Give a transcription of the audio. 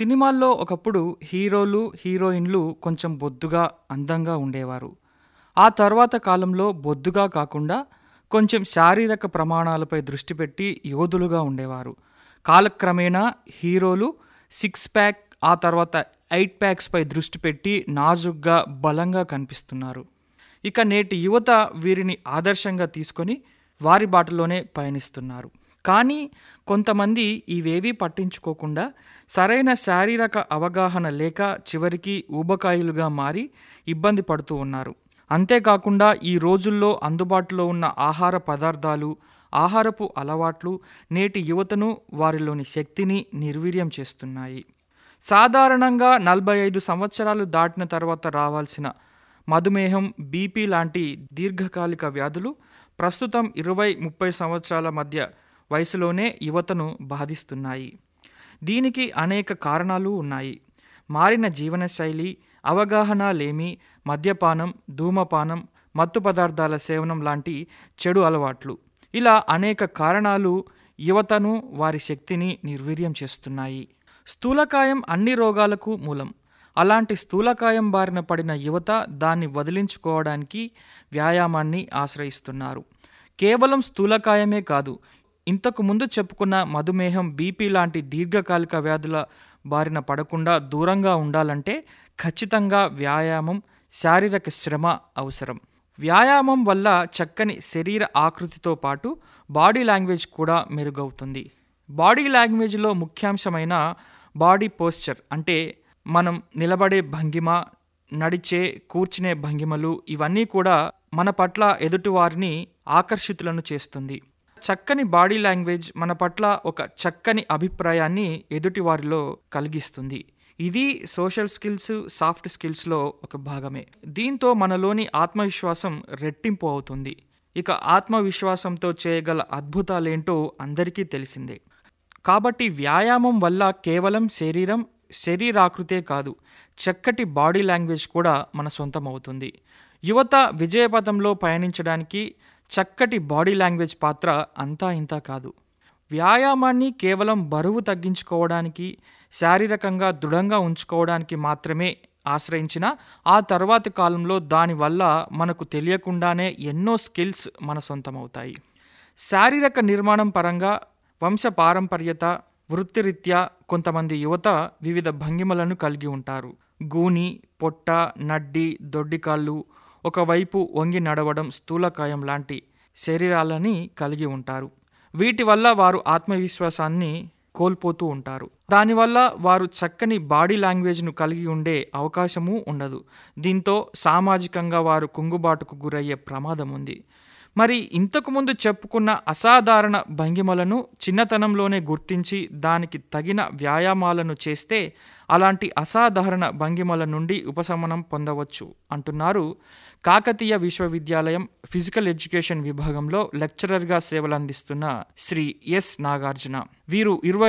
సినిమాల్లో ఒకప్పుడు హీరోలు హీరోయిన్లు కొంచెం బొద్దుగా అందంగా ఉండేవారు ఆ తర్వాత కాలంలో బొద్దుగా కాకుండా కొంచెం శారీరక ప్రమాణాలపై దృష్టి పెట్టి యోధులుగా ఉండేవారు కాలక్రమేణా హీరోలు సిక్స్ ప్యాక్ ఆ తర్వాత ఎయిట్ ప్యాక్స్పై దృష్టి పెట్టి నాజుగ్గా బలంగా కనిపిస్తున్నారు ఇక నేటి యువత వీరిని ఆదర్శంగా తీసుకొని వారి బాటలోనే పయనిస్తున్నారు కానీ కొంతమంది ఇవేవీ పట్టించుకోకుండా సరైన శారీరక అవగాహన లేక చివరికి ఊబకాయులుగా మారి ఇబ్బంది పడుతూ ఉన్నారు అంతేకాకుండా ఈ రోజుల్లో అందుబాటులో ఉన్న ఆహార పదార్థాలు ఆహారపు అలవాట్లు నేటి యువతను వారిలోని శక్తిని నిర్వీర్యం చేస్తున్నాయి సాధారణంగా నలభై ఐదు సంవత్సరాలు దాటిన తర్వాత రావాల్సిన మధుమేహం బీపీ లాంటి దీర్ఘకాలిక వ్యాధులు ప్రస్తుతం ఇరవై ముప్పై సంవత్సరాల మధ్య వయసులోనే యువతను బాధిస్తున్నాయి దీనికి అనేక కారణాలు ఉన్నాయి మారిన జీవనశైలి అవగాహన లేమి మద్యపానం ధూమపానం మత్తు పదార్థాల సేవనం లాంటి చెడు అలవాట్లు ఇలా అనేక కారణాలు యువతను వారి శక్తిని నిర్వీర్యం చేస్తున్నాయి స్థూలకాయం అన్ని రోగాలకు మూలం అలాంటి స్థూలకాయం బారిన పడిన యువత దాన్ని వదిలించుకోవడానికి వ్యాయామాన్ని ఆశ్రయిస్తున్నారు కేవలం స్థూలకాయమే కాదు ఇంతకు ముందు చెప్పుకున్న మధుమేహం బీపీ లాంటి దీర్ఘకాలిక వ్యాధుల బారిన పడకుండా దూరంగా ఉండాలంటే ఖచ్చితంగా వ్యాయామం శారీరక శ్రమ అవసరం వ్యాయామం వల్ల చక్కని శరీర ఆకృతితో పాటు బాడీ లాంగ్వేజ్ కూడా మెరుగవుతుంది బాడీ లాంగ్వేజ్లో ముఖ్యాంశమైన బాడీ పోస్చర్ అంటే మనం నిలబడే భంగిమ నడిచే కూర్చునే భంగిమలు ఇవన్నీ కూడా మన పట్ల ఎదుటివారిని ఆకర్షితులను చేస్తుంది చక్కని బాడీ లాంగ్వేజ్ మన పట్ల ఒక చక్కని అభిప్రాయాన్ని ఎదుటివారిలో కలిగిస్తుంది ఇది సోషల్ స్కిల్స్ సాఫ్ట్ స్కిల్స్లో ఒక భాగమే దీంతో మనలోని ఆత్మవిశ్వాసం రెట్టింపు అవుతుంది ఇక ఆత్మవిశ్వాసంతో చేయగల అద్భుతాలేంటో అందరికీ తెలిసిందే కాబట్టి వ్యాయామం వల్ల కేవలం శరీరం శరీరాకృతే కాదు చక్కటి బాడీ లాంగ్వేజ్ కూడా మన సొంతం అవుతుంది యువత విజయపథంలో పయనించడానికి చక్కటి బాడీ లాంగ్వేజ్ పాత్ర అంతా ఇంతా కాదు వ్యాయామాన్ని కేవలం బరువు తగ్గించుకోవడానికి శారీరకంగా దృఢంగా ఉంచుకోవడానికి మాత్రమే ఆశ్రయించిన ఆ తర్వాతి కాలంలో దానివల్ల మనకు తెలియకుండానే ఎన్నో స్కిల్స్ మన సొంతమవుతాయి శారీరక నిర్మాణం పరంగా వంశ పారంపర్యత వృత్తిరీత్యా కొంతమంది యువత వివిధ భంగిమలను కలిగి ఉంటారు గూని పొట్ట నడ్డి దొడ్డికాళ్ళు ఒకవైపు వంగి నడవడం స్థూలకాయం లాంటి శరీరాలని కలిగి ఉంటారు వీటి వల్ల వారు ఆత్మవిశ్వాసాన్ని కోల్పోతూ ఉంటారు దానివల్ల వారు చక్కని బాడీ లాంగ్వేజ్ను కలిగి ఉండే అవకాశము ఉండదు దీంతో సామాజికంగా వారు కుంగుబాటుకు గురయ్యే ప్రమాదం ఉంది మరి ఇంతకుముందు చెప్పుకున్న అసాధారణ భంగిమలను చిన్నతనంలోనే గుర్తించి దానికి తగిన వ్యాయామాలను చేస్తే అలాంటి అసాధారణ భంగిమల నుండి ఉపశమనం పొందవచ్చు అంటున్నారు కాకతీయ విశ్వవిద్యాలయం ఫిజికల్ ఎడ్యుకేషన్ విభాగంలో లెక్చరర్గా సేవలందిస్తున్న శ్రీ ఎస్ నాగార్జున వీరు ఇరవై